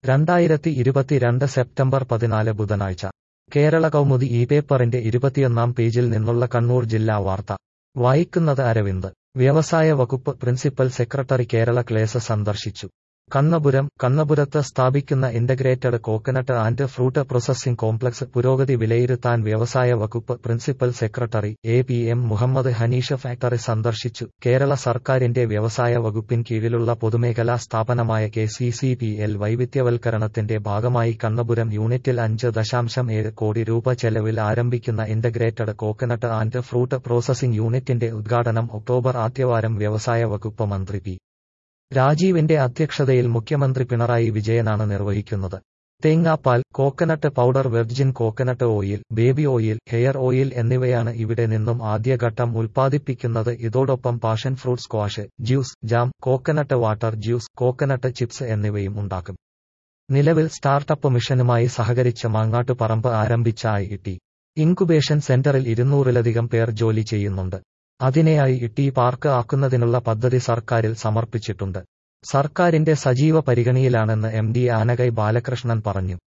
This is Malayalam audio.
രണ്ടായിരത്തി ഇരുപത്തിരണ്ട് സെപ്റ്റംബർ പതിനാല് ബുധനാഴ്ച കേരള കൗമുദി ഈ പേപ്പറിന്റെ ഇരുപത്തിയൊന്നാം പേജിൽ നിന്നുള്ള കണ്ണൂർ ജില്ലാ വാർത്ത വായിക്കുന്നത് അരവിന്ദ് വ്യവസായ വകുപ്പ് പ്രിൻസിപ്പൽ സെക്രട്ടറി കേരള ക്ലേസ് സന്ദർശിച്ചു കണ്ണപുരം കണ്ണപുരത്ത് സ്ഥാപിക്കുന്ന integrated coconut and fruit processing complex പുരോഗതി വിലയിരുത്താൻ വ്യവസായ വകുപ്പ് principal secretary A P M Muhammad Hanish factory സന്ദർശിച്ചു കേരള സർക്കാരിന്റെ വ്യവസായ വകുപ്പിൻ കീഴിലുള്ള പൊതുമേഖലാ സ്ഥാപനമായ K C C P L വൈവിധ്യവൽക്കരണത്തിന്റെ ഭാഗമായി കണ്ണപുരം യൂണിറ്റിൽ അഞ്ച് ദശാംശം ഏഴ് കോടി രൂപ ചെലവിൽ ആരംഭിക്കുന്ന integrated coconut and fruit processing യൂണിറ്റിന്റെ ഉദ്ഘാടനം ഒക്ടോബർ ആദ്യവാരം വ്യവസായ വകുപ്പ് മന്ത്രി പി രാജീവിന്റെ അധ്യക്ഷതയിൽ മുഖ്യമന്ത്രി പിണറായി വിജയനാണ് നിർവഹിക്കുന്നത് തേങ്ങാപ്പാൽ coconut powder virgin coconut oil baby oil hair oil എന്നിവയാണ് ഇവിടെ നിന്നും ആദ്യഘട്ടം ഉൽപ്പാദിപ്പിക്കുന്നത് ഇതോടൊപ്പം passion fruit squash juice jam coconut water juice coconut chips എന്നിവയും ഉണ്ടാക്കും നിലവിൽ സ്റ്റാർട്ടപ്പ് മിഷനുമായി സഹകരിച്ച് മാങ്ങാട്ടുപറമ്പ് ആരംഭിച്ച ഐ ടി ഇൻകുബേഷൻ സെന്ററിൽ ഇരുന്നൂറിലധികം പേർ ജോലി ചെയ്യുന്നുണ്ട് അതിനെയായി ഇട്ടി പാർക്ക് ആക്കുന്നതിനുള്ള പദ്ധതി സർക്കാരിൽ സമർപ്പിച്ചിട്ടുണ്ട് സർക്കാരിന്റെ സജീവ പരിഗണിയിലാണെന്ന് എം ഡി ആനകൈ ബാലകൃഷ്ണൻ പറഞ്ഞു